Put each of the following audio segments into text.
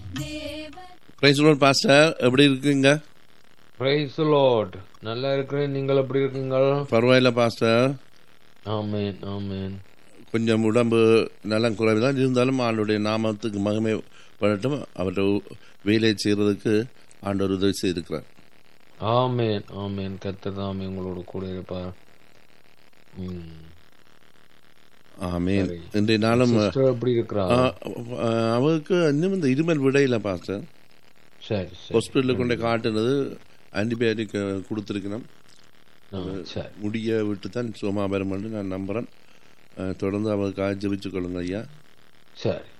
Price Lord pastor எப்படி இருக்குங்க price Lord நல்லா இருக்கிறேன் நீங்கள் எப்படி இருக்கீங்கள் பரவாயில்ல பாஸ்டர் ஆமேன் ஆமேன் கொஞ்சம் உடம்பு நலம் குறைவு தான் இருந்தாலும் ஆண்டுடைய நாமத்துக்கு மகிமை படட்டும் அவர்கிட்ட வேலை செய்யறதுக்கு ஆண்டவர் உதவி செய்திருக்கிறார் ஆமேன் ஆமேன் கர்த்தர் தாமே உங்களோட கூட இருப்பார் ம். ஆமேன் சரி. இன்றைய நாளும் சிஸ்டர் எப்படி இருக்கிறா ஆ, ஆ, அவருக்கு இன்னும் இந்த இருமல் விடையில பாஸ்டர் சரி சரி ஹாஸ்பிட்டலில் கொண்டு காட்டுனது ஆன்டிபயோட்டிக் கொடுத்துருக்கணும் ஆ, சரி முடிய விட்டு தான் சும்மா பெறுமென்று நான் நம்புகிறேன் அஹ், தொடர்ந்து அவருக்காக ஜெபிச்சு கொள்ளுங்க ஐயா சரி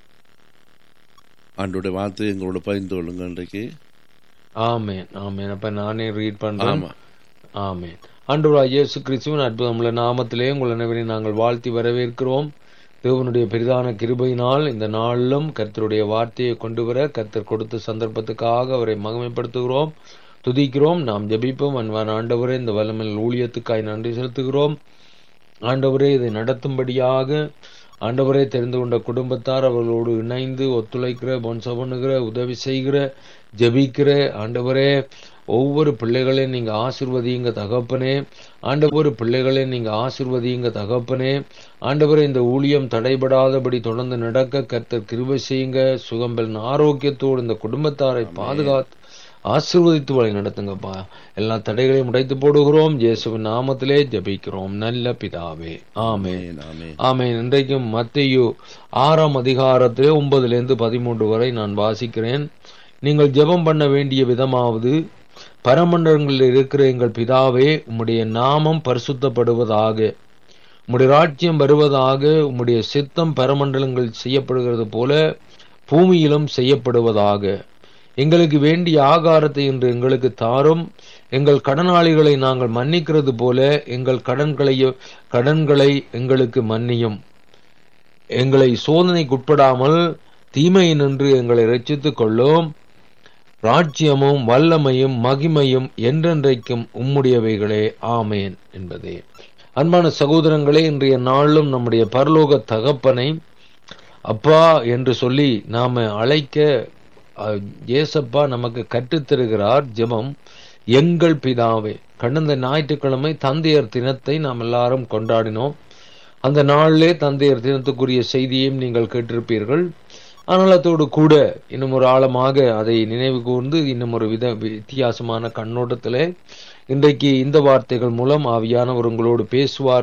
ஆண்டோடைய வார்த்தை எங்களோட பகிர்ந்து கொள்ளுங்க இன்றைக்கு ஆமேன் ஆமேன் அப்ப நானே ரீட் பண்றேன் ஆமா ஆமேன் ஆண்டவராய் இயேசு கிறிஸ்துவின் அற்புதமுள்ள நாமத்திலே உங்கள் அனைவரையும் நாங்கள் வாழ்த்தி வரவேற்கிறோம் தேவனுடைய பெரிதான கிருபையினால் இந்த நாளிலும் கர்த்தருடைய வார்த்தையை கொண்டு வர கர்த்தர் கொடுத்த சந்தர்ப்பத்துக்காக அவரை மகிமைப்படுத்துகிறோம் துதிக்கிறோம் நாம் ஜெபிப்போம் அன்பான ஆண்டவரே இந்த வல்லமையில் ஊழியத்துக்காய் நன்றி செலுத்துகிறோம் ஆண்டவரே இதை நடத்தும்படியாக ஆண்டவரே தெரிந்து கொண்ட குடும்பத்தார் அவர்களோடு இணைந்து ஒத்துழைக்கிற பொன்ச பண்ணுகிற உதவி செய்கிற ஜெபிக்கிற ஆண்டவரே ஒவ்வொரு பிள்ளைகளையும் நீங்க ஆசிர்வதியுங்க தகப்பனே ஆண்டவர் பிள்ளைகளை நீங்க ஆசிர்வதியுங்க தகப்பனே ஆண்டவரே இந்த ஊழியம் தடைபடாதபடி தொடர்ந்து நடக்க கர்த்தர் கிருபை செய்யுங்க சுகம்பல் ஆரோக்கியத்தோடு இந்த குடும்பத்தாரை பாதுகாத்து ஆசிர்வதித்து வழி நடத்துங்கப்பா எல்லா தடைகளையும் உடைத்து போடுகிறோம் இயேசுவின் நாமத்திலே ஜெபிக்கிறோம் நல்ல பிதாவே ஆமே ஆமென், ஆமென். ஆமென் இன்றைக்கும் மத்தேயு ஆறாம் அதிகாரத்திலே ஒன்பதிலிருந்து பதிமூன்று வரை நான் வாசிக்கிறேன் நீங்கள் ஜெபம் பண்ண வேண்டிய விதமாவது பரமண்டலங்களில் இருக்கிற எங்கள் பிதாவே உம்முடைய நாமம் பரிசுத்தப்படுவதாக உம்முடைய ராஜ்யம் வருவதாக உம்முடைய சித்தம் பரமண்டலங்கள் செய்யப்படுகிறது போல பூமியிலும் செய்யப்படுவதாக எங்களுக்கு வேண்டிய ஆகாரத்தை இன்று எங்களுக்கு தாரும் எங்கள் கடனாளிகளை நாங்கள் மன்னிக்கிறது போல எங்கள் கடன்களை கடன்களை எங்களுக்கு மன்னியும் எங்களை சோதனைக்குட்படாமல் தீமையை நின்று எங்களை ரட்சித்துக் கொள்ளும் ராஜ்யமும் வல்லமையும் மகிமையும் என்றென்றைக்கும் உம்முடையவைகளே ஆமேன் என்பதே அன்பான சகோதரங்களே இன்றைய நாளிலும் நம்முடைய பரலோக தகப்பனை அப்பா என்று சொல்லி நாம அழைக்க அஹ், இயேசப்பா நமக்கு கற்றுத்தருகிறார் ஜெபம் எங்கள் பிதாவே கடந்த ஞாயிற்றுக்கிழமை தந்தையர் தினத்தை நாம் எல்லாரும் கொண்டாடினோம் அந்த நாளிலே தந்தையர் தினத்துக்குரிய செய்தியையும் நீங்கள் கேட்டிருப்பீர்கள் ஆனால் அதோடு கூட இன்னும் ஒரு ஆழமாக அதை நினைவு கூர்ந்து இன்னும் ஒரு வித வித்தியாசமான கண்ணோட்டத்திலே இன்றைக்கு இந்த வார்த்தைகள் மூலம் ஆவியானவர் உங்களோடு பேசுவார்